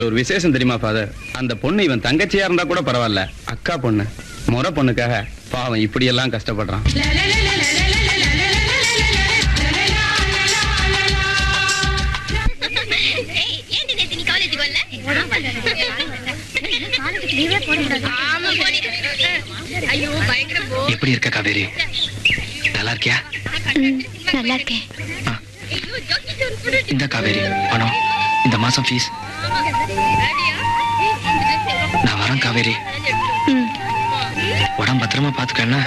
ஒரு விசேஷம் தெரியுமா ஃபாதர் அந்த பொண்ணு இவன் தங்கச்சியா இருந்தா கூட பரவாயில்ல அக்கா பொண்ணு முறை பொண்ணுக்காக பாவம் இப்படி எல்லாம் கஷ்டப்படுறான் ஏன்டி நேத்து நீ காலேஜுக்கு வரல? ஆமா, போடி. ஐயோ, பயங்கர bore. எப்படி இருக்க காவேரி நல்லா இருக்கியா நல்லா இருக்கேன் ஆ, இந்த காவேரி பணம் இந்த மாசம் ஃபீஸ் நான் வரேன் காவேரி உடம்பு பத்திரமா பாத்துக்கன்னா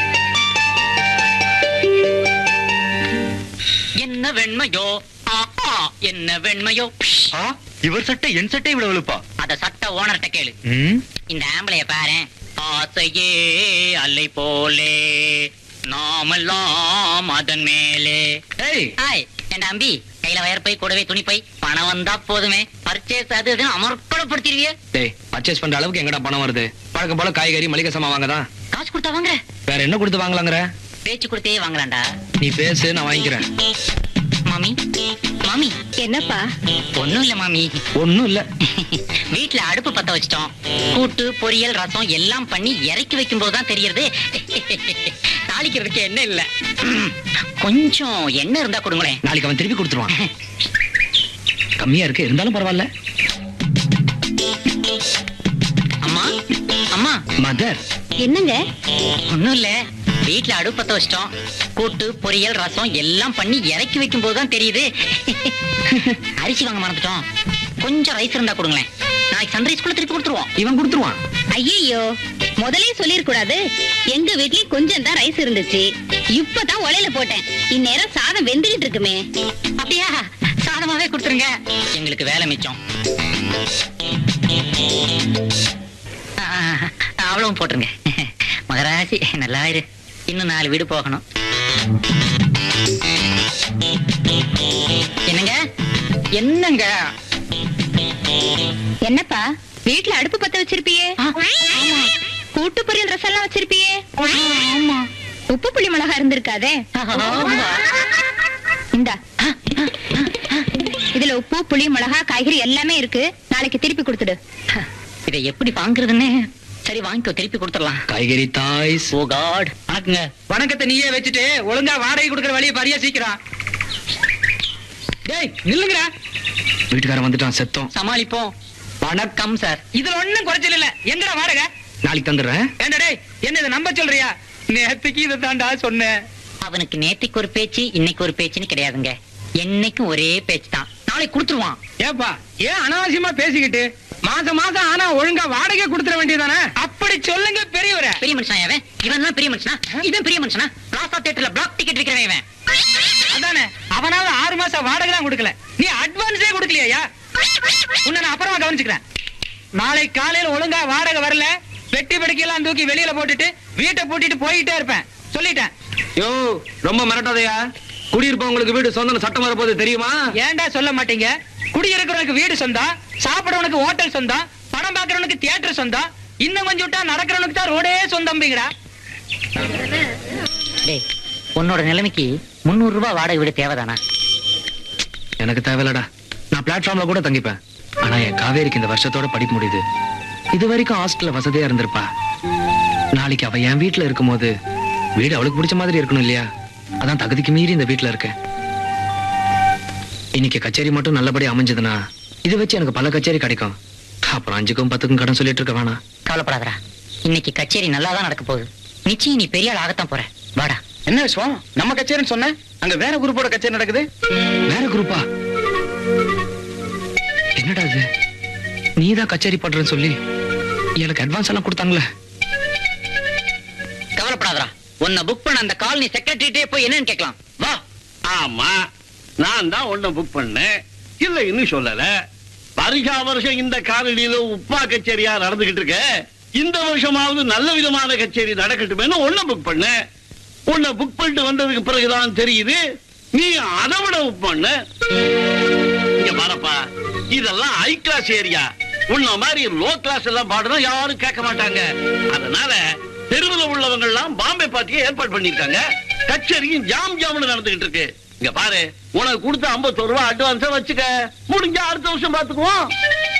என்ன வெண்மையோ ஆ, ஆ, என்ன வெண்மையோ இவர் சட்டை என் சட்டை இவ்வளவு வெளுப்பா அத சட்ட ஓனர்ட்ட கேளு இந்த ஆம்பளைய பாரு ஆசையே அலை போலே நாமெல்லாம் அதன் மேலே ஏய் ஹாய் என் அம்பி கையில வயர் பை கூடவே துணி பை பணம் வந்தா போதுமே பர்ச்சேஸ் அது இதுன்னு அமர்க்கலப்படுத்திடுவிய டேய் பர்ச்சேஸ் பண்ற அளவுக்கு எங்கடா பணம் வருது பழக்கம் போல காய்கறி மளிகை சாமான் வாங்கதான் காசு கொடுத்தா வாங்குற வேற என்ன கொடுத்து வாங்கலாங்கிற பேச்சு கொடுத்தே வாங்கலாம்டா நீ பேசு நான் வாங்கிக்கிறேன் மாமி மாமி என்னப்பா ஒண்ணும் இல்ல மாமி ஒண்ணும் இல்ல வீட்ல அடுப்பு பத்த வச்சிட்டோம் கூட்டு பொரியல் ரசம் எல்லாம் பண்ணி இறக்கி வைக்கும் போதுதான் தெரியறது தாளிக்கிறதுக்கு எண்ணெய் இல்ல கொஞ்சம் எண்ணெய் இருந்தா கொடுங்களேன் நாளைக்கு அவன் திருப்பி கொடுத்துருவான் கம்மியா இருக்கு இருந்தாலும் பரவாயில்ல அம்மா அம்மா மதர் என்னங்க ஒண்ணும் இல்ல வீட்ல அடுப்பு பத்த வச்சிட்டோம் கூட்டு பொரியல் ரசம் எல்லாம் பண்ணி இறக்கி வைக்கும் போதுதான் தெரியுது அரிசி வாங்க மறந்துட்டோம் கொஞ்சம் ரைஸ் இருந்தா கொடுங்களேன் நாளைக்கு சன்ரைஸ்குள்ள திருப்பி கொடுத்துருவோம் இவன் கொடுத்துருவான் ஐயோ முதலே சொல்லிருக்கூடாது எங்க வீட்லயும் கொஞ்சம் தான் ரைஸ் இருந்துச்சு இப்பதான் உலையில போட்டேன் இந்நேரம் சாதம் வெந்துகிட்டு இருக்குமே அப்படியா சாதமாவே கொடுத்துருங்க எங்களுக்கு வேலை மிச்சம் ஆ, அவ்வளவும் போட்டுருங்க மகராசி நல்லா இரு இன்னும் நாலு வீடு போகணும் என்னங்க என்னங்க என்னப்பா வீட்ல அடுப்பு பத்த வச்சிருப்பியே கூட்டு பொரியல் ரசம் எல்லாம் வச்சிருப்பியே உப்பு புளி மிளகா இருந்திருக்காதே இந்தா இதுல உப்பு புளி மிளகா காய்கறி எல்லாமே இருக்கு நாளைக்கு திருப்பி கொடுத்துடு இதை எப்படி வாங்குறதுன்னு சரி வாங்கிக்கோ திருப்பி கொடுத்துடலாம் காய்கறி தாய்ஸ் ஓ காட் வணக்கங்க வணக்கத்தை நீயே வச்சுட்டு ஒழுங்கா வாடகை கொடுக்கற வழியை பாரியா சீக்கிரம் டேய் நில்லுங்கடா வீட்டுக்காரன் வந்துட்டான் செத்தோம் சமாளிப்போம் வணக்கம் சார் இதுல ஒண்ணும் குறைச்சல் இல்ல எங்கடா வாடகை நாளைக்கு தந்துடுறேன் ஏண்டா டேய் என்ன இதை நம்ப சொல்றியா நேத்துக்கு இதை தாண்டா சொன்னேன் அவனுக்கு நேத்திக்கு ஒரு பேச்சு இன்னைக்கு ஒரு பேச்சுன்னு கிடையாதுங்க என்னைக்கும் ஒரே பேச்சு தான் நாளைக்கு கொடுத்துருவான் ஏப்பா ஏன் அனாவசியமா பேசிக்கிட்டு மாசம் மாசம் ஆனா ஒழுங்கா வாடகை கொடுத்துட வேண்டியதானே அப்படி சொல்லுங்க பெரியவரே பெரிய மனுஷனா இவன் இவன் தான் பெரிய மனுஷனா இவன் பெரிய மனுஷனா பிளாசா தியேட்டர்ல பிளாக் டிக்கெட் விக்கிறவன் இவன் அதானே அவனாவது ஆறு மாசம் வாடகை தான் கொடுக்கல நீ அட்வான்ஸே கொடுக்கலையா உன்னை நான் அப்புறமா கவனிச்சுக்கிறேன் நாளை காலையில ஒழுங்கா வாடகை வரல வெட்டி படுக்கையெல்லாம் தூக்கி வெளியில போட்டுட்டு வீட்டை பூட்டிட்டு போயிட்டே இருப்பேன் சொல்லிட்டேன் யோ ரொம்ப மிரட்டாதயா குடியிருப்பவங்களுக்கு வீடு சொந்தம் சட்டம் வரப்போது தெரியுமா ஏன்டா சொல்ல மாட்டீங்க குடியிருக்கிறவனுக்கு வீடு சொந்தம் சாப்பிடறவனுக்கு ஹோட்டல் சொந்தம் படம் பார்க்கறவனுக்கு தியேட்டர் சொந்தம் இன்னும் கொஞ்சம் விட்டா நடக்கிறவனுக்கு தான் ரோடே சொந்தம்பிங்கடா டேய் உன்னோட நிலைமைக்கு முந்நூறு ரூபாய் வாடகை வீடு தேவைதானா எனக்கு தேவையில்லடா நான் பிளாட்ஃபார்ம்ல கூட தங்கிப்பேன் ஆனா என் காவேரிக்கு இந்த வருஷத்தோட படிப்பு முடியுது இது வரைக்கும் ஹாஸ்டல்ல வசதியா இருந்திருப்பா நாளைக்கு அவ என் வீட்டுல இருக்கும்போது வீடு அவளுக்கு பிடிச்ச மாதிரி இருக்கணும் இல்லையா அதான் தகுதிக்கு மீறி இந்த வீட்டுல இருக்கேன் இன்னைக்கு கச்சேரி மட்டும் நல்லபடியா அமைஞ்சதுன்னா இதை வச்சு எனக்கு பல கச்சேரி கிடைக்கும் அப்புறம் அஞ்சுக்கும் பத்துக்கும் கடன் சொல்லிட்டு இருக்க வேணாம் கவலைப்படாதடா இன்னைக்கு கச்சேரி நல்லா தான் நடக்க போகுது நிச்சயம் நீ பெரிய ஆள் ஆகத்தான் போற வாடா என்ன விஷயம் நம்ம கச்சேரின்னு சொன்ன அங்க வேற குரூப்போட கச்சேரி நடக்குது வேற குரூப்பா என்னடா இது நீதான் கச்சேரி பண்றேன்னு சொல்லி எனக்கு அட்வான்ஸ் எல்லாம் கொடுத்தாங்களே கவலைப்படாதடா உன்னை புக் பண்ண அந்த காலனி செக்ரட்டரிட்டே போய் என்னன்னு கேட்கலாம் வா ஆமா நான் தான் ஒண்ணு புக் பண்ணேன் இல்ல இன்னும் சொல்லல வருஷா வருஷம் இந்த காலனியில உப்பா கச்சேரியா நடந்துகிட்டு இருக்க இந்த வருஷமாவது நல்ல விதமான கச்சேரி நடக்கட்டுமேனு ஒண்ணு புக் பண்ணேன் உன்னை புக் பண்ணிட்டு வந்ததுக்கு பிறகுதான் தெரியுது நீ அதை விட புக் பண்ண இங்க பாருப்பா இதெல்லாம் ஹை கிளாஸ் ஏரியா உன்ன மாதிரி லோ கிளாஸ் எல்லாம் பாடுனா யாரும் கேட்க மாட்டாங்க அதனால தெருவில் உள்ளவங்க எல்லாம் பாம்பே பார்ட்டியை ஏற்பாடு பண்ணிருக்காங்க கச்சேரியும் ஜாம் ஜாம்னு நடந்துகிட்டு இருக்கு இங்க பாரு உனக்கு கொடுத்த 51 ரூபாய் அட்வான்ஸா வச்சுக்க முடிஞ்சா அடுத்த வருஷம் பாத்துக்குவோம்